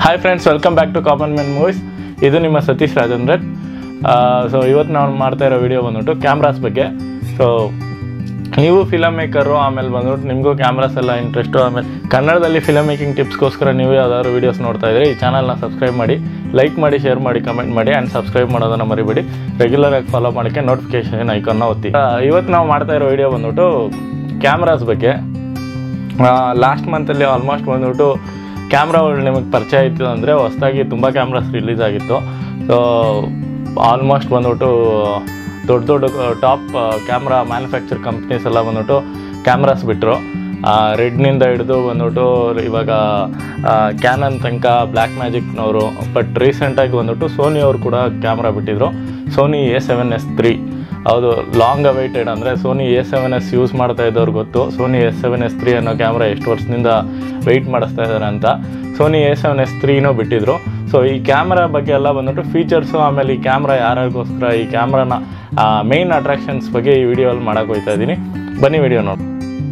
hi friends welcome back to common men movies ಇದು ನಿಮ್ಮ Satish Rajendran so ಇವತ್ತು ನಾವು ಮಾಡ್ತಾ ಇರೋ ವಿಡಿಯೋ ಬಂದ್ಬಿಟ್ಟು ಕ್ಯಾಮ್ರಾಸ್ ಬಗ್ಗೆ ಸೊ ನೀವು ಫಿಲಮ್ ಮೇಕರು ಆಮೇಲೆ ಬಂದ್ಬಿಟ್ಟು ನಿಮಗೂ ಕ್ಯಾಮ್ರಾಸ್ ಎಲ್ಲ ಇಂಟ್ರೆಸ್ಟು ಆಮೇಲೆ ಕನ್ನಡದಲ್ಲಿ ಫಿಲಮ್ ಮೇಕಿಂಗ್ ಟಿಪ್ಸ್ಗೋಸ್ಕರ ನೀವು ಯಾವ್ದಾದ್ರು ವೀಡಿಯೋಸ್ ನೋಡ್ತಾ ಇದ್ರೆ ಈ ಚಾನಲ್ನ ಸಬ್ಸ್ಕ್ರೈಬ್ ಮಾಡಿ ಲೈಕ್ ಮಾಡಿ ಶೇರ್ ಮಾಡಿ ಕಮೆಂಟ್ ಮಾಡಿ ಆ್ಯಂಡ್ ಸಬ್ಸ್ಕ್ರೈಬ್ ಮಾಡೋದನ್ನು ಮರಿಬೇಡಿ ರೆಗ್ಯುಲರ್ ಆಗಿ ಫಾಲೋ ಮಾಡೋಕ್ಕೆ ನೋಟಿಫಿಕೇಶನ್ ಐಕನ್ನ ಒತ್ತಿ ಆ, ಇವತ್ತು ನಾವು ಮಾಡ್ತಾ ಇರೋ ವಿಡಿಯೋ ಬಂದ್ಬಿಟ್ಟು ಕ್ಯಾಮ್ರಾಸ್ ಬಗ್ಗೆ ಲಾಸ್ಟ್ ಮಂತಲ್ಲಿ ಆಲ್ಮೋಸ್ಟ್ ಬಂದ್ಬಿಟ್ಟು ಕ್ಯಾಮ್ರಾಗಳು ನಿಮಗೆ ಪರಿಚಯ ಆಯಿತು ಅಂದರೆ ಹೊಸದಾಗಿ ತುಂಬ ಕ್ಯಾಮ್ರಾಸ್ ರಿಲೀಸ್ ಆಗಿತ್ತು ಸೊ ಆಲ್ಮೋಸ್ಟ್ ಬಂದ್ಬಿಟ್ಟು ದೊಡ್ಡ ದೊಡ್ಡ ಟಾಪ್ ಕ್ಯಾಮ್ರಾ ಮ್ಯಾನುಫ್ಯಾಕ್ಚರ್ ಕಂಪ್ನೀಸ್ ಎಲ್ಲ ಬಂದ್ಬಿಟ್ಟು ಕ್ಯಾಮ್ರಾಸ್ ಬಿಟ್ಟರು ರೆಡ್ನಿಂದ ಹಿಡಿದು ಬಂದ್ಬಿಟ್ಟು ಇವಾಗ ಕ್ಯಾನನ್ ತನಕ ಬ್ಲ್ಯಾಕ್ ಮ್ಯಾಜಿಕ್ನವರು ಬಟ್ ರೀಸೆಂಟಾಗಿ ಬಂದ್ಬಿಟ್ಟು ಸೋನಿ ಅವರು ಕೂಡ ಕ್ಯಾಮ್ರಾ ಬಿಟ್ಟಿದ್ರು Sony A seven S three ಹೌದು ಲಾಂಗ್ ಅವೈಟೆಡ್ ಅಂದರೆ Sony A seven S use ಮಾಡ್ತಾ ಇದ್ದವ್ರು ಗೊತ್ತು Sony S seven S three ಅನ್ನೋ ಕ್ಯಾಮ್ರಾ ಎಷ್ಟು ವರ್ಷದಿಂದ ವೆಯ್ಟ್ ಮಾಡಿಸ್ತಾ ಇದ್ದಾರೆ ಅಂತ ಸೋನಿ ಎ ಸೆವೆನ್ ಎಸ್ ತ್ರೀನೂ ಬಿಟ್ಟಿದ್ರು ಸೊ ಈ ಕ್ಯಾಮ್ರಾ ಬಗ್ಗೆ ಎಲ್ಲ ಬಂದ್ಬಿಟ್ಟು ಫೀಚರ್ಸು ಆಮೇಲೆ ಈ ಕ್ಯಾಮ್ರಾ ಯಾರಿಗೋಸ್ಕರ ಈ ಕ್ಯಾಮ್ರಾನ ಮೇಯ್ನ್ ಅಟ್ರಾಕ್ಷನ್ಸ್ ಬಗ್ಗೆ ಈ ವಿಡಿಯೋಲ್ಲಿ ಮಾಡೋಕೆ ಹೋಗ್ತಾ ಇದ್ದೀನಿ ಬನ್ನಿ ವಿಡಿಯೋ ನೋಡಿ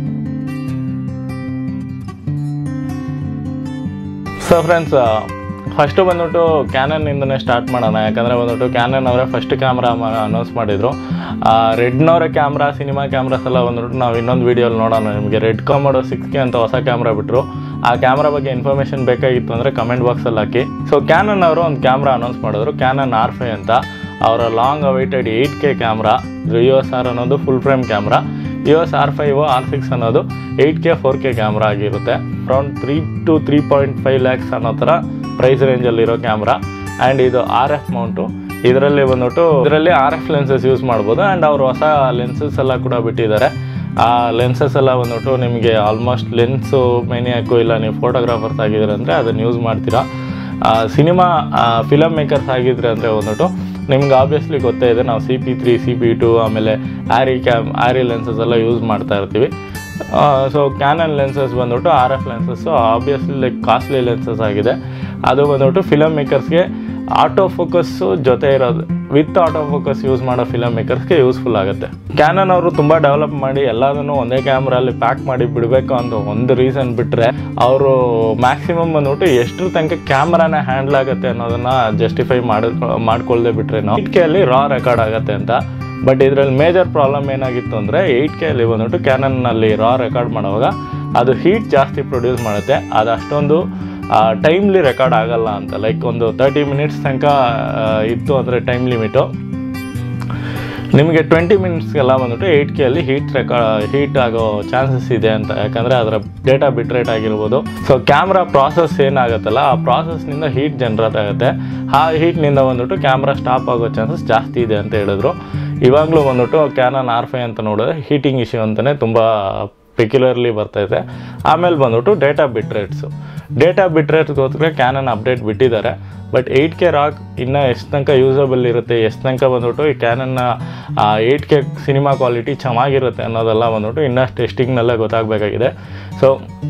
ಸೊ ಫ್ರೆಂಡ್ಸ್ ಫಸ್ಟು ಬಂದ್ಬಿಟ್ಟು ಕ್ಯಾನನ್ನಿಂದನೇ ಸ್ಟಾರ್ಟ್ ಮಾಡೋಣ ಯಾಕಂದರೆ ಬಂದ್ಬಿಟ್ಟು ಕ್ಯಾನನ್ ಅವರೇ ಫಸ್ಟ್ ಕ್ಯಾಮ್ರಾ ಅನೌನ್ಸ್ ಮಾಡಿದರು ರೆಡ್ನವರ ಕ್ಯಾಮ್ರಾ ಸಿನಿಮಾ ಕ್ಯಾಮ್ರಾಸ್ ಎಲ್ಲ ಬಂದ್ಬಿಟ್ಟು ನಾವು ಇನ್ನೊಂದು ವೀಡಿಯೋಲಿ ನೋಡೋಣ ನಿಮಗೆ ರೆಡ್ ಕಾಮೋಡೋ ಸಿಕ್ಸ್ ಕೆ ಅಂತ ಹೊಸ ಕ್ಯಾಮ್ರಾ ಬಿಟ್ಟರು ಆ ಕ್ಯಾಮ್ರಾ ಬಗ್ಗೆ ಇನ್ಫಾರ್ಮೇಷನ್ ಬೇಕಾಗಿತ್ತು ಅಂದರೆ ಕಮೆಂಟ್ ಬಾಕ್ಸಲ್ಲಿ ಹಾಕಿ ಸೊ ಕ್ಯಾನನ್ ಅವರು ಒಂದು ಕ್ಯಾಮ್ರಾ ಅನೌನ್ಸ್ ಮಾಡಿದ್ರು ಕ್ಯಾನನ್ ಆರ್ ಫೈ ಅಂತ ಅವರ long awaited eight K camera U S R ಅನ್ನೋದು full frame camera U S R five R six ಅನ್ನೋದು eight K four K camera ಆಗಿರುತ್ತೆ around three to three point five lakhs ಅನ್ನೋ ಥರ price ರೇಂಜಲ್ಲಿರೋ camera and ಇದು R F mount ಇದರಲ್ಲಿ ಬಂದ್ಬಿಟ್ಟು ಇದರಲ್ಲಿ ಆರ್ ಎಫ್ ಲೆನ್ಸಸ್ ಯೂಸ್ ಮಾಡ್ಬೋದು ಆ್ಯಂಡ್ ಅವರು ಹೊಸ ಲೆನ್ಸಸ್ ಎಲ್ಲ ಕೂಡ ಬಿಟ್ಟಿದ್ದಾರೆ ಆ ಲೆನ್ಸಸ್ ಎಲ್ಲ ಬಂದ್ಬಿಟ್ಟು ನಿಮಗೆ ಆಲ್ಮೋಸ್ಟ್ ಲೆನ್ಸು ಮೇನಿಯಾಕು ಇಲ್ಲ ನೀವು ಫೋಟೋಗ್ರಾಫರ್ಸ್ ಆಗಿದ್ದೀರ ಅಂದರೆ ಅದನ್ನು ಯೂಸ್ ಮಾಡ್ತೀರಾ ಸಿನಿಮಾ ಫಿಲಮ್ ಮೇಕರ್ಸ್ ಆಗಿದ್ರೆ ಅಂದರೆ ಬಂದ್ಬಿಟ್ಟು ನಿಮ್ಗೆ ಆಬ್ವಿಯಸ್ಲಿ ಗೊತ್ತೇ ಇದೆ ನಾವು C P three C P two ಆಮೇಲೆ ಆ್ಯರಿ ಕ್ಯಾಮ್ ಆ್ಯರಿ ಲೆನ್ಸಸ್ ಎಲ್ಲ ಯೂಸ್ ಮಾಡ್ತಾ ಇರ್ತೀವಿ ಸೊ ಕ್ಯಾನನ್ ಲೆನ್ಸಸ್ ಬಂದ್ಬಿಟ್ಟು R F lenses obviously like costly lenses ಆಗಿದೆ ಅದು ಬಂದ್ಬಿಟ್ಟು ಫಿಲಮ್ ಮೇಕರ್ಸ್ಗೆ ಆಟೋ ಫೋಕಸ್ಸು ಜೊತೆ ಇರೋದು ವಿತ್ ಆಟೋ ಫೋಕಸ್ ಯೂಸ್ ಮಾಡೋ ಫಿಲಮ್ ಮೇಕರ್ಸ್ಗೆ ಯೂಸ್ಫುಲ್ ಆಗುತ್ತೆ ಕ್ಯಾನನ್ ಅವರು ತುಂಬ ಡೆವಲಪ್ ಮಾಡಿ ಎಲ್ಲದನ್ನು ಒಂದೇ ಕ್ಯಾಮ್ರಲ್ಲಿ ಪ್ಯಾಕ್ ಮಾಡಿ ಬಿಡಬೇಕು ಅಂತ ಒಂದು ರೀಸನ್ ಬಿಟ್ಟರೆ ಅವರು ಮ್ಯಾಕ್ಸಿಮಮ್ ಬಂದ್ಬಿಟ್ಟು ಎಷ್ಟರ ತನಕ ಕ್ಯಾಮ್ರಾನೇ ಹ್ಯಾಂಡಲ್ ಆಗುತ್ತೆ ಅನ್ನೋದನ್ನ ಜಸ್ಟಿಫೈ ಮಾಡಿ ಮಾಡ್ಕೊಳ್ದೆ ಬಿಟ್ರೆ ನಾವು ಕೆ ಅಲ್ಲಿ ರಾ ರೆಕಾರ್ಡ್ ಆಗುತ್ತೆ ಅಂತ ಬಟ್ ಇದರಲ್ಲಿ ಮೇಜರ್ ಪ್ರಾಬ್ಲಮ್ ಏನಾಗಿತ್ತು ಅಂದರೆ ಏಯ್ಟ್ ಕೆ ಅಲ್ಲಿ ಬಂದ್ಬಿಟ್ಟು ಕ್ಯಾನನ್ನಲ್ಲಿ ರಾ ರೆಕಾರ್ಡ್ ಮಾಡುವಾಗ ಅದು ಹೀಟ್ ಜಾಸ್ತಿ ಪ್ರೊಡ್ಯೂಸ್ ಮಾಡುತ್ತೆ ಅದು ಅಷ್ಟೊಂದು ಟೈಮ್ಲಿ ರೆಕಾರ್ಡ್ ಆಗಲ್ಲ ಅಂತ ಲೈಕ್ ಒಂದು ತರ್ಟಿ ಮಿನಿಟ್ಸ್ ತನಕ ಆ, ಇತ್ತು ಅಂದರೆ ಟೈಮ್ ಲಿಮಿಟು ನಿಮಗೆ ಟ್ವೆಂಟಿ ಮಿನಿಟ್ಸ್ಗೆಲ್ಲ ಬಂದ್ಬಿಟ್ಟು ಏಯ್ಟ್ ಕೆ ಅಲ್ಲಿ ಹೀಟ್ ರೆಕಾ ಹೀಟ್ ಆಗೋ ಚಾನ್ಸಸ್ ಇದೆ ಅಂತ ಯಾಕಂದರೆ ಅದರ ಡೇಟಾ ಬಿಟ್ ರೇಟ್ ಆಗಿರ್ಬೋದು ಸೊ ಕ್ಯಾಮ್ರಾ ಪ್ರಾಸೆಸ್ ಏನಾಗುತ್ತಲ್ಲ ಆ ಪ್ರಾಸೆಸ್ನಿಂದ ಹೀಟ್ ಜನರೇಟ್ ಆಗುತ್ತೆ ಆ ಹೀಟ್ನಿಂದ ಬಂದ್ಬಿಟ್ಟು ಕ್ಯಾಮ್ರಾ ಸ್ಟಾಪ್ ಆಗೋ ಚಾನ್ಸಸ್ ಜಾಸ್ತಿ ಇದೆ ಅಂತ ಹೇಳಿದ್ರು ಇವಾಗಲೂ ಬಂದ್ಬಿಟ್ಟು ಕ್ಯಾನನ್ ಆರ್ ಫೈ ಅಂತ ನೋಡಿದ್ರೆ ಹೀಟಿಂಗ್ ಇಶ್ಯೂ ಅಂತಲೇ ತುಂಬ ಪೆಕ್ಯುಲರ್ಲಿ ಬರ್ತೈತೆ ಆಮೇಲೆ ಬಂದ್ಬಿಟ್ಟು data bit rates data bit ರೇಟ್ಸ್ಗೋಸ್ಕರ ಕ್ಯಾನನ್ ಅಪ್ಡೇಟ್ ಬಿಟ್ಟಿದ್ದಾರೆ ಬಟ್ ಏಯ್ಟ್ ಕೆ ರಾಕ್ ಇನ್ನೂ ಎಷ್ಟು ತನಕ ಯೂಸಬಲ್ ಇರುತ್ತೆ ಎಷ್ಟು ತನಕ ಬಂದ್ಬಿಟ್ಟು ಈ ಕ್ಯಾನನ್ನ ಏಯ್ಟ್ ಕೆ ಸಿನಿಮಾ ಕ್ವಾಲಿಟಿ ಚೆನ್ನಾಗಿರುತ್ತೆ ಅನ್ನೋದೆಲ್ಲ ಬಂದ್ಬಿಟ್ಟು ಇನ್ನಷ್ಟು ಟೆಸ್ಟಿಂಗ್ನಲ್ಲೇ ಗೊತ್ತಾಗಬೇಕಾಗಿದೆ ಸೊ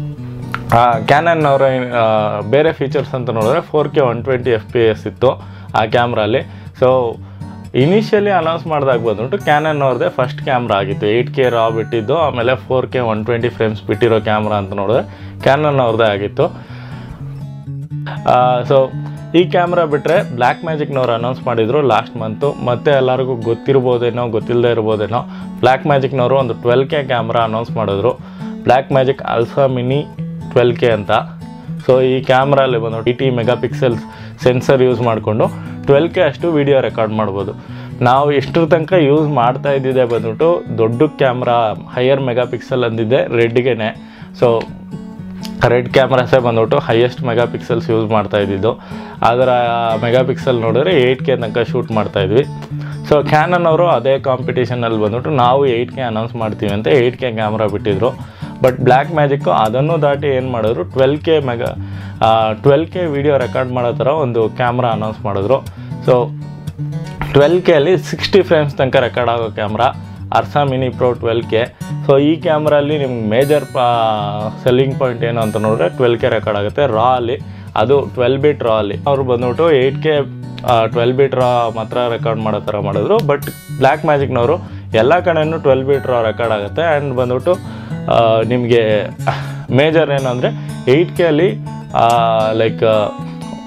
ಕ್ಯಾನನ್ ಅವರ ಬೇರೆ ಫೀಚರ್ಸ್ ಅಂತ ನೋಡಿದ್ರೆ four K one twenty F P S ಇತ್ತು ಆ ಕ್ಯಾಮ್ರಲ್ಲಿ ಸೊ ಇನಿಷಿಯಲಿ ಅನೌನ್ಸ್ ಮಾಡಿದಾಗ ಬಂದ್ಬಿಟ್ಟು ಕ್ಯಾನನ್ ಅವ್ರದ್ದೇ ಫಸ್ಟ್ ಕ್ಯಾಮ್ರಾ ಆಗಿತ್ತು ಏಯ್ಟ್ ಕೆ ರಾ ಬಿಟ್ಟಿದ್ದು ಆಮೇಲೆ four K one twenty frames ಬಿಟ್ಟಿರೋ ಕ್ಯಾಮ್ರಾ ಅಂತ ನೋಡಿದ್ರೆ ಕ್ಯಾನನ್ ಅವ್ರದ್ದೇ ಆಗಿತ್ತು ಸೊ ಈ ಕ್ಯಾಮ್ರಾ ಬಿಟ್ಟರೆ ಬ್ಲ್ಯಾಕ್ ಮ್ಯಾಜಿಕ್ನವ್ರು ಅನೌನ್ಸ್ ಮಾಡಿದರು ಲಾಸ್ಟ್ ಮಂತು ಮತ್ತೆ ಎಲ್ಲರಿಗೂ ಗೊತ್ತಿರ್ಬೋದೇನೋ ಗೊತ್ತಿಲ್ಲದೆ ಇರ್ಬೋದೇನೋ ಬ್ಲ್ಯಾಕ್ ಮ್ಯಾಜಿಕ್ನವರು ಒಂದು ಟ್ವೆಲ್ ಕೆ ಕ್ಯಾಮ್ರಾ ಅನೌನ್ಸ್ ಮಾಡಿದ್ರು Blackmagic alpha mini twelve K ಅಂತ ಸೊ ಈ ಕ್ಯಾಮ್ರಲ್ಲಿ ಬಂದು ಟಿ ಟಿ ಮೆಗಾ ಪಿಕ್ಸೆಲ್ಸ್ ಸೆನ್ಸರ್ ಯೂಸ್ ಮಾಡಿಕೊಂಡು ಟ್ವೆಲ್ ಕೆ ಅಷ್ಟು ವಿಡಿಯೋ ರೆಕಾರ್ಡ್ ಮಾಡ್ಬೋದು ನಾವು ಎಷ್ಟರ ತನಕ ಯೂಸ್ ಮಾಡ್ತಾ ಇದ್ದಿದ್ದೆ ಬಂದ್ಬಿಟ್ಟು ದೊಡ್ಡ ಕ್ಯಾಮ್ರಾ ಹೈಯರ್ ಮೆಗಾ ಪಿಕ್ಸೆಲ್ ಅಂದಿದ್ದೆ ರೆಡ್ಗೆನೆ ಸೊ ರೆಡ್ ಕ್ಯಾಮ್ರಾಸೇ ಬಂದ್ಬಿಟ್ಟು ಹೈಯೆಸ್ಟ್ ಮೆಗಾ ಪಿಕ್ಸೆಲ್ಸ್ ಯೂಸ್ ಮಾಡ್ತಾ ಇದ್ದಿದ್ದು ಅದರ ಮೆಗಾ ಪಿಕ್ಸೆಲ್ ನೋಡಿದ್ರೆ ಏಯ್ಟ್ ಕೆ ತನಕ ಶೂಟ್ ಮಾಡ್ತಾ ಇದ್ವಿ ಸೊ ಕ್ಯಾನನ್ ಅವರು ಅದೇ ಕಾಂಪಿಟೇಷನಲ್ಲಿ ಬಂದ್ಬಿಟ್ಟು ನಾವು ಏಯ್ಟ್ ಕೆ ಅನೌನ್ಸ್ ಮಾಡ್ತೀವಿ ಅಂತ ಏಯ್ಟ್ ಕೆ ಕ್ಯಾಮ್ರಾ ಬಿಟ್ಟಿದ್ರು ಬಟ್ ಬ್ಲ್ಯಾಕ್ ಮ್ಯಾಜಿಕ್ಕು ಅದನ್ನು ದಾಟಿ ಏನು ಮಾಡಿದ್ರು twelve K mega twelve K video record ಮಾಡೋ ಥರ ಒಂದು ಕ್ಯಾಮ್ರಾ ಅನೌನ್ಸ್ ಮಾಡಿದ್ರು ಸೊ ಟ್ವೆಲ್ ಕೆ ಅಲ್ಲಿ ಸಿಕ್ಸ್ಟಿ ಫ್ರೇಮ್ಸ್ ತನಕ ರೆಕಾರ್ಡ್ ಆಗೋ camera URSA mini pro twelve K so ಈ ಕ್ಯಾಮ್ರಲ್ಲಿ ನಿಮ್ಗೆ ಮೇಜರ್ ಸೆಲ್ಲಿಂಗ್ ಪಾಯಿಂಟ್ ಏನು ಅಂತ ನೋಡಿದ್ರೆ ಟ್ವೆಲ್ ಕೆ ರೆಕಾರ್ಡ್ ಆಗುತ್ತೆ ರಾ ಅಲ್ಲಿ ಅದು ಟ್ವೆಲ್ ಬಿಟ್ ರಾ ಅಲ್ಲಿ ಅವ್ರು ಬಂದ್ಬಿಟ್ಟು eight K twelve bit raw ಮಾತ್ರ ರೆಕಾರ್ಡ್ ಮಾಡೋ ಥರ ಮಾಡಿದ್ರು ಬಟ್ ಬ್ಲ್ಯಾಕ್ ಮ್ಯಾಜಿಕ್ನವರು ಎಲ್ಲ ಕಡೆನೂ ಟ್ವೆಲ್ ಬಿಟ್ ರಾ ರೆಕಾರ್ಡ್ ಆಗುತ್ತೆ ಆ್ಯಂಡ್ ಬಂದ್ಬಿಟ್ಟು ನಿಮಗೆ ಮೇಜರ್ ಏನಂದರೆ ಏಯ್ಟ್ ಕೆ ಅಲ್ಲಿ ಲೈಕ್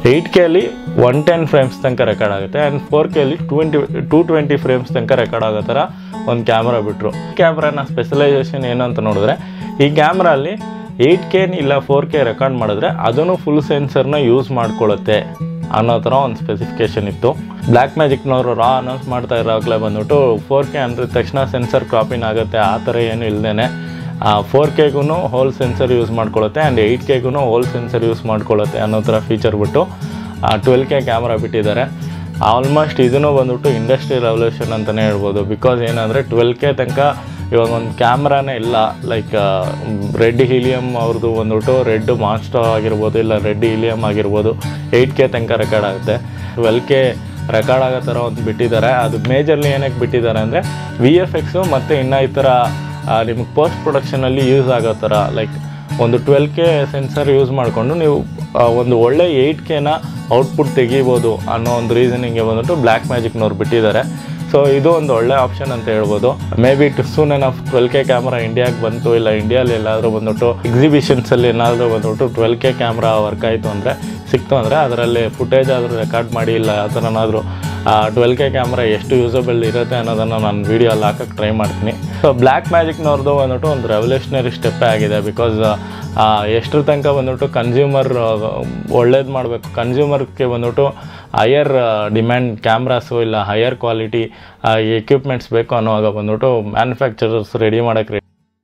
ಏಯ್ಟ್ ಕೆಲಿ ಒನ್ ಟೆನ್ ಫ್ರೇಮ್ಸ್ ತನಕ ರೆಕಾರ್ಡ್ ಆಗುತ್ತೆ ಆ್ಯಂಡ್ ಫೋರ್ ಕೆಲಿ ಟ್ವೆಂಟಿ ಟೂ ಟ್ವೆಂಟಿ ಫ್ರೇಮ್ಸ್ ತನಕ ರೆಕಾರ್ಡ್ ಆಗೋ ಥರ ಒಂದು ಕ್ಯಾಮ್ರಾ ಬಿಟ್ಟರು ಕ್ಯಾಮ್ರಾನ ಸ್ಪೆಷಲೈಸೇಷನ್ ಏನು ಅಂತ ನೋಡಿದ್ರೆ ಈ ಕ್ಯಾಮ್ರಲ್ಲಿ ಏಯ್ಟ್ ಕೆ ಇಲ್ಲ ಫೋರ್ ಕೆ ರೆಕಾರ್ಡ್ ಮಾಡಿದ್ರೆ ಅದನ್ನು ಫುಲ್ ಸೆನ್ಸರ್ನ ಯೂಸ್ ಮಾಡ್ಕೊಳ್ಳುತ್ತೆ ಅನ್ನೋ ಥರ ಒಂದು ಸ್ಪೆಸಿಫಿಕೇಶನ್ ಇತ್ತು ಬ್ಲ್ಯಾಕ್ ಮ್ಯಾಜಿಕ್ನವರು ರಾ ಅನೌನ್ಸ್ ಮಾಡ್ತಾ ಇರೋವಾಗಲೇ ಬಂದ್ಬಿಟ್ಟು ಫೋರ್ ಕೆ ಅಂದಿದ ತಕ್ಷಣ ಸೆನ್ಸರ್ ಕ್ರಾಪಿನ್ ಆಗುತ್ತೆ ಆ ಥರ ಏನು ಇಲ್ಲದೇ ಫೋರ್ ಕೆಗೂ ಹೋಲ್ ಸೆನ್ಸರ್ ಯೂಸ್ ಮಾಡ್ಕೊಳ್ಳುತ್ತೆ ಆ್ಯಂಡ್ ಏಯ್ಟ್ ಕೆಗೂ ಹೋಲ್ ಸೆನ್ಸರ್ ಯೂಸ್ ಮಾಡ್ಕೊಳ್ಳುತ್ತೆ ಅನ್ನೋ ಥರ ಫೀಚರ್ ಬಿಟ್ಟು ಟ್ವೆಲ್ ಕೆ ಕ್ಯಾಮ್ರಾ ಬಿಟ್ಟಿದ್ದಾರೆ ಆಲ್ಮೋಸ್ಟ್ ಇದನ್ನು ಬಂದ್ಬಿಟ್ಟು ಇಂಡಸ್ಟ್ರಿ ರೆವಲ್ಯೂಷನ್ ಅಂತಲೇ ಹೇಳ್ಬೋದು ಬಿಕಾಸ್ ಏನಂದರೆ ಟ್ವೆಲ್ ಕೆ ತನಕ ಇವಾಗ ಒಂದು ಕ್ಯಾಮ್ರಾನೇ ಇಲ್ಲ ಲೈಕ್ ರೆಡ್ ಹೀಲಿಯಮ್ ಅವ್ರದ್ದು ಬಂದ್ಬಿಟ್ಟು ರೆಡ್ ಮಾನ್ಸ್ಟರ್ ಆಗಿರ್ಬೋದು ಇಲ್ಲ ರೆಡ್ ಹೀಲಿಯಮ್ ಆಗಿರ್ಬೋದು ಏಯ್ಟ್ ಕೆ ತನಕ ರೆಕಾರ್ಡ್ ಆಗುತ್ತೆ ಟ್ವೆಲ್ ಕೆ ರೆಕಾರ್ಡ್ ಆಗೋ ಥರ ಒಂದು ಬಿಟ್ಟಿದ್ದಾರೆ ಅದು ಮೇಜರ್ಲಿ ಏನಕ್ಕೆ ಬಿಟ್ಟಿದ್ದಾರೆ ಅಂದರೆ ವಿ ಎಫ್ ಎಕ್ಸು ಮತ್ತು ಇನ್ನು ಈ ಥರ ನಿಮಗೆ ಪೋಸ್ಟ್ ಪ್ರೊಡಕ್ಷನಲ್ಲಿ ಯೂಸ್ ಆಗೋ ಥರ ಲೈಕ್ ಒಂದು ಟ್ವೆಲ್ ಕೆ ಸೆನ್ಸರ್ ಯೂಸ್ ಮಾಡಿಕೊಂಡು ನೀವು ಆ, ಒಂದು ಒಳ್ಳೆ ಏಯ್ಟ್ ಕೆನ ಔಟ್ಪುಟ್ ತೆಗಿಬೋದು ಅನ್ನೋ ಒಂದು ರೀಸನಿಂಗ್ಗೆ ಬಂದ್ಬಿಟ್ಟು ಬ್ಲ್ಯಾಕ್ ಮ್ಯಾಜಿಕ್ನವ್ರು ಬಿಟ್ಟಿದ್ದಾರೆ ಸೊ ಇದು ಒಂದು ಒಳ್ಳೆ ಆಪ್ಷನ್ ಅಂತ ಹೇಳ್ಬೋದು maybe to soon of twelve K camera ಇಂಡಿಯಾಗೆ ಬಂತು ಇಲ್ಲ ಇಂಡಿಯಲ್ಲಿ ಎಲ್ಲಾದರೂ ಬಂದ್ಬಿಟ್ಟು ಎಕ್ಸಿಬಿಷನ್ಸಲ್ಲಿ ಏನಾದರೂ ಬಂದ್ಬಿಟ್ಟು ಟ್ವೆಲ್ ಕೆ ಕ್ಯಾಮ್ರಾ ವರ್ಕ್ ಆಯಿತು ಅಂದರೆ ಸಿಕ್ತು ಅಂದರೆ ಅದರಲ್ಲಿ ಫುಟೇಜ್ ಆದರೂ ರೆಕಾರ್ಡ್ ಮಾಡಿ ಇಲ್ಲ ಯಾವ ಥರನಾದರೂ ಟ್ವೆಲ್ ಕೆ ಕ್ಯಾಮ್ರಾ ಎಷ್ಟು ಯೂಸಬಲ್ ಇರುತ್ತೆ ಅನ್ನೋದನ್ನು ನಾನು ವೀಡಿಯೋಲ್ಲಿ ಹಾಕಕ್ಕೆ ಟ್ರೈ ಮಾಡ್ತೀನಿ ಸೊ ಬ್ಲ್ಯಾಕ್ ಮ್ಯಾಜಿಕ್ನವ್ರದ್ದು ಬಂದ್ಬಿಟ್ಟು ಒಂದು ರೆವಲ್ಯೂಷನರಿ ಸ್ಟೆಪ್ಪೇ ಆಗಿದೆ ಬಿಕಾಸ್ ಎಷ್ಟರ ತನಕ ಬಂದ್ಬಿಟ್ಟು ಕನ್ಸ್ಯೂಮರ್ ಒಳ್ಳೇದು ಮಾಡಬೇಕು ಕನ್ಸ್ಯೂಮರ್ಗೆ ಬಂದ್ಬಿಟ್ಟು ಹೈಯರ್ ಡಿಮ್ಯಾಂಡ್ ಕ್ಯಾಮ್ರಾಸು ಇಲ್ಲ ಹೈಯರ್ ಕ್ವಾಲಿಟಿ ಎಕ್ವಿಪ್ಮೆಂಟ್ಸ್ ಬೇಕು ಅನ್ನೋವಾಗ ಬಂದ್ಬಿಟ್ಟು ಮ್ಯಾನುಫ್ಯಾಕ್ಚರರ್ಸ್ ರೆಡಿ ಮಾಡೋಕ್ಕೆ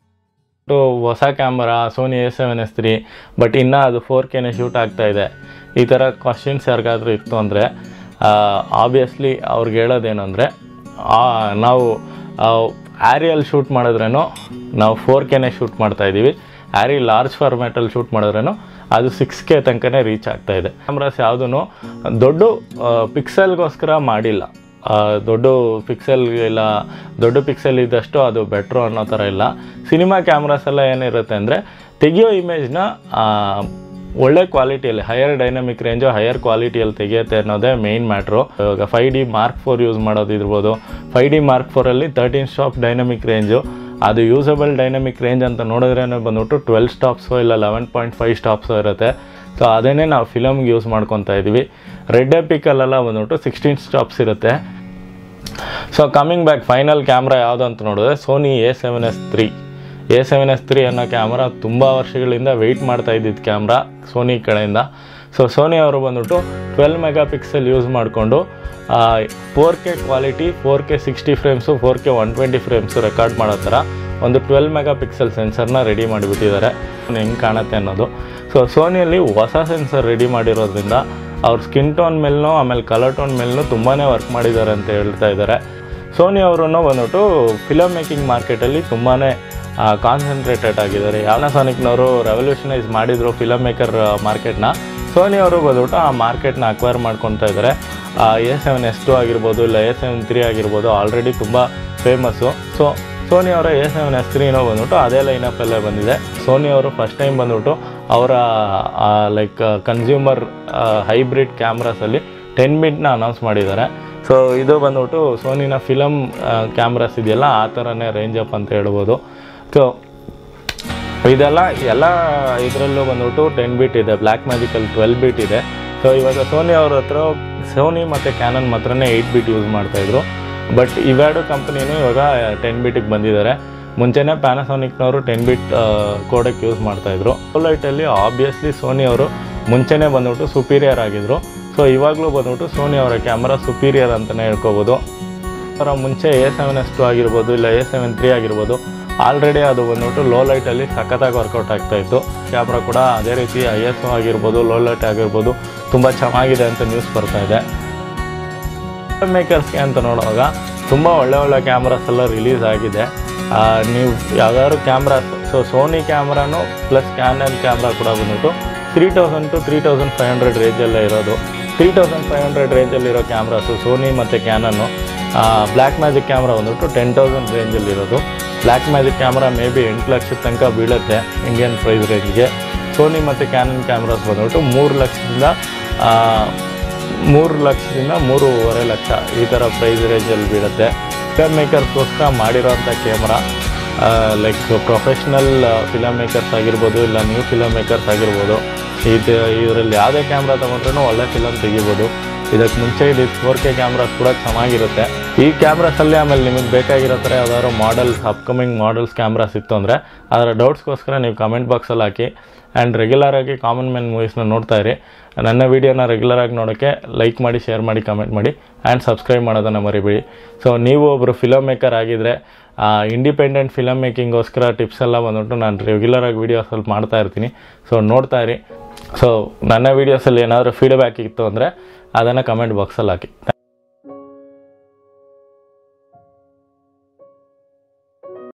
ಟು ಹೊಸ camera Sony A seven S three but ಇನ್ನೂ ಅದು ಫೋರ್ ಕೆನೇ ಶೂಟ್ ಆಗ್ತಾ ಇದೆ ಈ ಥರ ಕ್ವಶನ್ಸ್ ಯಾರಿಗಾದ್ರೂ ಇತ್ತು ಅಂದರೆ ಆಬ್ವಿಯಸ್ಲಿ ಅವ್ರಿಗೆ ಹೇಳೋದೇನೆಂದರೆ ನಾವು ಆ್ಯರಿಯಲ್ ಶೂಟ್ ಮಾಡಿದ್ರೇನು ನಾವು ಫೋರ್ ಕೆನೇ ಶೂಟ್ ಮಾಡ್ತಾಯಿದ್ದೀವಿ ಆ್ಯರಿ ಲಾರ್ಜ್ ಫಾರ್ಮ್ಯಾಟಲ್ಲಿ ಶೂಟ್ ಮಾಡಿದ್ರೇನು ಅದು ಸಿಕ್ಸ್ ಕೆ ತನಕನೇ ರೀಚ್ ಆಗ್ತಾ ಇದೆ ಕ್ಯಾಮ್ರಾಸ್ ಯಾವುದೂ ದೊಡ್ಡ ಪಿಕ್ಸೆಲ್ಗೋಸ್ಕರ ಮಾಡಿಲ್ಲ ಆ, ದೊಡ್ಡ ಪಿಕ್ಸೆಲ್ ಇಲ್ಲ ದೊಡ್ಡ ಪಿಕ್ಸೆಲ್ ಇದ್ದಷ್ಟು ಅದು ಬೆಟ್ರು ಅನ್ನೋ ಥರ ಇಲ್ಲ ಸಿನಿಮಾ ಕ್ಯಾಮ್ರಾಸ್ ಎಲ್ಲ ಏನಿರುತ್ತೆ ಅಂದರೆ ತೆಗಿಯೋ ಇಮೇಜ್ನ ಒಳ್ಳೆ ಕ್ವಾಲಿಟಿಯಲ್ಲಿ ಹೈಯರ್ ಡೈನಮಿಕ್ ರೇಂಜು ಹೈಯರ್ ಕ್ವಾಲಿಟಿಯಲ್ಲಿ ತೆಗಿಯುತ್ತೆ ಅನ್ನೋದೇ ಮೇಯ್ನ್ ಮ್ಯಾಟ್ರು ಇವಾಗ five D mark four use ಮಾಡೋದಿರ್ಬೋದು ಫೈವ್ ಡಿ ಮಾರ್ಕ್ ಫೋರಲ್ಲಿ ತರ್ಟೀನ್ ಸ್ಟಾಪ್ ಡೈನಮಿಕ್ ರೇಂಜು ಅದು ಯೂಸಬಲ್ ಡೈನಮಿಕ್ ರೇಂಜ್ ಅಂತ ನೋಡಿದ್ರೇ ಬಂದ್ಬಿಟ್ಟು ಟ್ವೆಲ್ ಸ್ಟಾಪ್ಸು ಇಲ್ಲ ಲೆವೆನ್ ಪಾಯಿಂಟ್ ಫೈವ್ ಸ್ಟಾಪ್ಸು ಇರುತ್ತೆ ಸೊ ಅದನ್ನೇ ನಾವು ಫಿಲಮ್ಗೆ ಯೂಸ್ ಮಾಡ್ಕೊತಾ ಇದ್ದೀವಿ ರೆಡ್ ಎಪಿಕಲ್ಲೆಲ್ಲ ಬಂದ್ಬಿಟ್ಟು ಸಿಕ್ಸ್ಟೀನ್ ಸ್ಟಾಪ್ಸ್ ಇರುತ್ತೆ so coming back final camera ಯಾವುದು ಅಂತ ನೋಡಿದ್ರೆ Sony A seven S three A seven S three ಅನ್ನೋ ಕ್ಯಾಮ್ರಾ ತುಂಬ ವರ್ಷಗಳಿಂದ ವೆಯ್ಟ್ ಮಾಡ್ತಾ ಇದ್ದಿದ್ದು ಕ್ಯಾಮ್ರಾ ಸೋನಿ ಕಡೆಯಿಂದ ಸೊ ಸೋನಿ ಅವರು ಬಂದ್ಬಿಟ್ಟು ಟ್ವೆಲ್ ಮೆಗಾ ಪಿಕ್ಸೆಲ್ ಯೂಸ್ ಮಾಡಿಕೊಂಡು four K quality four K sixty frames four K one twenty frames record ಮಾಡೋ ಥರ ಒಂದು ಟ್ವೆಲ್ ಮೆಗಾ ಪಿಕ್ಸೆಲ್ ಸೆನ್ಸರ್ನ ರೆಡಿ ಮಾಡಿಬಿಟ್ಟಿದ್ದಾರೆ ಹೆಂಗೆ ಕಾಣುತ್ತೆ ಅನ್ನೋದು ಸೊ ಸೋನಿಯಲ್ಲಿ ಹೊಸ ಸೆನ್ಸರ್ ರೆಡಿ ಮಾಡಿರೋದ್ರಿಂದ ಅವ್ರ ಸ್ಕಿನ್ ಟೋನ್ ಮೇಲೂ ಆಮೇಲೆ ಕಲರ್ ಟೋನ್ ಮೇಲೂ ತುಂಬಾ ವರ್ಕ್ ಮಾಡಿದ್ದಾರೆ ಅಂತ ಹೇಳ್ತಾ ಇದ್ದಾರೆ ಸೋನಿ ಅವರು ಬಂದ್ಬಿಟ್ಟು ಫಿಲಮ್ ಮೇಕಿಂಗ್ ಮಾರ್ಕೆಟಲ್ಲಿ ತುಂಬಾ ಕಾನ್ಸಂಟ್ರೇಟೆಡ್ ಆಗಿದ್ದಾರೆ ಯಾವನಾಸಾನಿಕ್ನವರು ರೆವಲ್ಯೂಷನೈಸ್ ಮಾಡಿದರು ಫಿಲಮ್ ಮೇಕರ್ ಮಾರ್ಕೆಟ್ನ ಸೋನಿ ಅವರು ಬಂದ್ಬಿಟ್ಟು ಆ ಮಾರ್ಕೆಟ್ನ ಅಕ್ವೈರ್ ಮಾಡ್ಕೊತಾ ಇದ್ದಾರೆ ಎ ಸೆವೆನ್ ಎಸ್ ಟು ಆಗಿರ್ಬೋದು ಇಲ್ಲ ಎ ಸೆವೆನ್ ತ್ರೀ ಆಗಿರ್ಬೋದು ಆಲ್ರೆಡಿ ತುಂಬ ಫೇಮಸ್ಸು ಸೊ ಸೋನಿ ಅವರ ಎ ಸೆವೆನ್ ಎಸ್ ತ್ರೀನೋ ಬಂದ್ಬಿಟ್ಟು ಅದೇ ಲೈನಪ್ಪಲ್ಲೇ ಬಂದಿದೆ ಸೋನಿ ಅವರು ಫಸ್ಟ್ ಟೈಮ್ ಬಂದ್ಬಿಟ್ಟು ಅವರ ಲೈಕ್ ಕನ್ಸ್ಯೂಮರ್ ಹೈಬ್ರಿಡ್ ಕ್ಯಾಮ್ರಾಸಲ್ಲಿ ಟೆನ್ ಮಿನಿಟ್ನ ಅನೌನ್ಸ್ ಮಾಡಿದ್ದಾರೆ ಸೊ ಇದು ಬಂದ್ಬಿಟ್ಟು ಸೋನಿನ ಫಿಲಮ್ ಕ್ಯಾಮ್ರಾಸ್ ಇದೆಯಲ್ಲ ಆ ಥರನೇ ರೇಂಜ್ ಅಪ್ ಅಂತ ಹೇಳ್ಬೋದು ಸೊ ಇದೆಲ್ಲ ಎಲ್ಲ ಇದರಲ್ಲೂ ಬಂದ್ಬಿಟ್ಟು ಟೆನ್ ಬಿಟ್ ಇದೆ ಬ್ಲ್ಯಾಕ್ ಮ್ಯಾಜಿಕಲ್ಲಿ ಟ್ವೆಲ್ ಬಿಟ್ ಇದೆ ಸೊ ಇವಾಗ ಸೋನಿ ಅವ್ರ ಹತ್ರ ಸೋನಿ ಮತ್ತು ಕ್ಯಾನನ್ ಮಾತ್ರನೇ ಏಯ್ಟ್ ಬಿಟ್ ಯೂಸ್ ಮಾಡ್ತಾಯಿದ್ರು ಬಟ್ ಇವೆರಡು ಕಂಪ್ನಿನೂ ಇವಾಗ ಟೆನ್ ಬಿಟಿಗೆ ಬಂದಿದ್ದಾರೆ ಮುಂಚೆನೇ ಪ್ಯಾನಾಸೋನಿಕ್ನವರು ಟೆನ್ ಬಿಟ್ ಕೋಡಕ್ಕೆ ಯೂಸ್ ಮಾಡ್ತಾಯಿದ್ರು ಲೈಟಲ್ಲಿ ಆಬ್ವಿಯಸ್ಲಿ ಸೋನಿ ಅವರು ಮುಂಚೆನೇ ಬಂದ್ಬಿಟ್ಟು ಸುಪೀರಿಯರ್ ಆಗಿದ್ರು ಸೊ ಇವಾಗಲೂ ಬಂದ್ಬಿಟ್ಟು ಸೋನಿ ಅವರ ಕ್ಯಾಮ್ರಾ ಸುಪೀರಿಯರ್ ಅಂತಲೇ ಹೇಳ್ಕೊಬೋದು ಅವರ ಮುಂಚೆ ಎ ಸೆವೆನ್ ಎಸ್ ಟು ಆಗಿರ್ಬೋದು ಇಲ್ಲ ಎ ಸೆವೆನ್ ತ್ರೀ ಆಗಿರ್ಬೋದು ಆಲ್ರೆಡಿ ಅದು ಬಂದ್ಬಿಟ್ಟು ಲೋ ಲೈಟಲ್ಲಿ ಸಖತ್ತಾಗಿ ವರ್ಕೌಟ್ ಆಗ್ತಾ ಇತ್ತು ಕ್ಯಾಮ್ರಾ ಕೂಡ ಅದೇ ರೀತಿ ಐ ಎಸ್ ಆಗಿರ್ಬೋದು ಲೋ ಲೈಟ್ ಆಗಿರ್ಬೋದು ತುಂಬ ಚೆನ್ನಾಗಿದೆ ಅಂತ ನ್ಯೂಸ್ ಬರ್ತಾ ಇದೆ ಮೇಕರ್ಸ್ಗೆ ಅಂತ ನೋಡುವಾಗ ತುಂಬ ಒಳ್ಳೆ ಒಳ್ಳೆ ಕ್ಯಾಮ್ರಾಸ್ ಎಲ್ಲ ರಿಲೀಸ್ ಆಗಿದೆ ಆ, ನೀವು ಯಾವ್ದಾದ್ರು ಕ್ಯಾಮ್ರಾ ಸೊ ಸೋನಿ ಕ್ಯಾಮ್ರಾನು ಪ್ಲಸ್ ಕ್ಯಾನನ್ ಕ್ಯಾಮ್ರಾ ಕೂಡ ಬಂದ್ಬಿಟ್ಟು three thousand to three thousand five hundred ರೇಂಜಲ್ಲೇ ಇರೋದು ತ್ರೀ ತೌಸಂಡ್ ಫೈವ್ ಹಂಡ್ರೆಡ್ ರೇಂಜಲ್ಲಿರೋ ಕ್ಯಾಮ್ರಾಸು ಸೋನಿ ಮತ್ತು ಕ್ಯಾನನ್ನು ಬ್ಲ್ಯಾಕ್ ಮ್ಯಾಜಿಕ್ ಕ್ಯಾಮ್ರಾ ಬಂದ್ಬಿಟ್ಟು ಟೆನ್ ತೌಸಂಡ್ ರೇಂಜಲ್ಲಿರೋದು Blackmagic camera maybe ಎಂಟು ಲಕ್ಷದ ತನಕ ಬೀಳುತ್ತೆ ಇಂಡಿಯನ್ ಪ್ರೈಸ್ ರೇಂಜ್ಗೆ ಸೋನಿ ಮತ್ತು ಕ್ಯಾನನ್ ಕ್ಯಾಮ್ರಾಸ್ ಬಂದ್ಬಿಟ್ಟು ಮೂರು ಲಕ್ಷದಿಂದ ಆ, ಮೂರು ಲಕ್ಷದಿಂದ ಮೂರುವರೆ ಲಕ್ಷ ಈ ಥರ ಪ್ರೈಸ್ ರೇಂಜಲ್ಲಿ ಬೀಳುತ್ತೆ ಫಿಲಮ್ ಮೇಕರ್ಸ್ಗೋಸ್ಕರ ಮಾಡಿರೋಂಥ camera like professional film makers ಆಗಿರ್ಬೋದು ಇಲ್ಲ ನ್ಯೂ ಫಿಲಮ್ ಮೇಕರ್ಸ್ ಆಗಿರ್ಬೋದು ಇದು ಇದರಲ್ಲಿ ಯಾವುದೇ ಕ್ಯಾಮ್ರಾ ತೊಗೊಂಡ್ರೂ ಒಳ್ಳೆ ಫಿಲಮ್ ತೆಗಿಬೋದು ಇದಕ್ಕೆ ಮುಂಚೆ ಇದು ಫೋರ್ ಕೆ ಕ್ಯಾಮ್ರಾಸ್ ಕೂಡ ಚೆನ್ನಾಗಿರುತ್ತೆ ಈ ಕ್ಯಾಮ್ರಾಸಲ್ಲಿ ಆಮೇಲೆ ನಿಮಗೆ ಬೇಕಾಗಿರೋ ಥರ ಯಾವ್ದಾದ್ರು ಮಾಡಲ್ಸ್ ಅಪ್ಕಮಿಂಗ್ ಮಾಡಲ್ಸ್ ಕ್ಯಾಮ್ರಾಸ್ ಇತ್ತು ಅಂದರೆ ಅದರ ಡೌಟ್ಸ್ಗೋಸ್ಕರ ನೀವು ಕಮೆಂಟ್ ಬಾಕ್ಸಲ್ಲಿ ಹಾಕಿ ಆ್ಯಂಡ್ ರೆಗ್ಯುಲರಾಗಿ ಕಾಮನ್ ಮ್ಯಾನ್ ಮೂವೀಸ್ನ ನೋಡ್ತಾ ಇರಿ ನನ್ನ ವೀಡಿಯೋನ ರೆಗ್ಯುಲರಾಗಿ ನೋಡೋಕ್ಕೆ ಲೈಕ್ ಮಾಡಿ ಶೇರ್ ಮಾಡಿ ಕಮೆಂಟ್ ಮಾಡಿ ಆ್ಯಂಡ್ ಸಬ್ಸ್ಕ್ರೈಬ್ ಮಾಡೋದನ್ನು ಮರಿಬೇಡಿ ಸೊ ನೀವು ಒಬ್ಬರು ಫಿಲಮ್ ಮೇಕರ್ ಆಗಿದ್ದರೆ ಇಂಡಿಪೆಂಡೆಂಟ್ ಫಿಲಮ್ ಮೇಕಿಂಗೋಸ್ಕರ ಟಿಪ್ಸ್ ಎಲ್ಲ ಬಂದ್ಬಿಟ್ಟು ನಾನು ರೆಗ್ಯುಲರಾಗಿ ವೀಡಿಯೋಸಲ್ಲಿ ಮಾಡ್ತಾ ಇರ್ತೀನಿ ಸೊ ನೋಡ್ತಾ ಇರಿ ಸೊ ನನ್ನ ವೀಡಿಯೋಸಲ್ಲಿ ಏನಾದರೂ ಫೀಡ್ಬ್ಯಾಕ್ ಇತ್ತು ಅಂದರೆ ಅದನ್ನು ಕಮೆಂಟ್ ಬಾಕ್ಸಲ್ಲಿ ಹಾಕಿ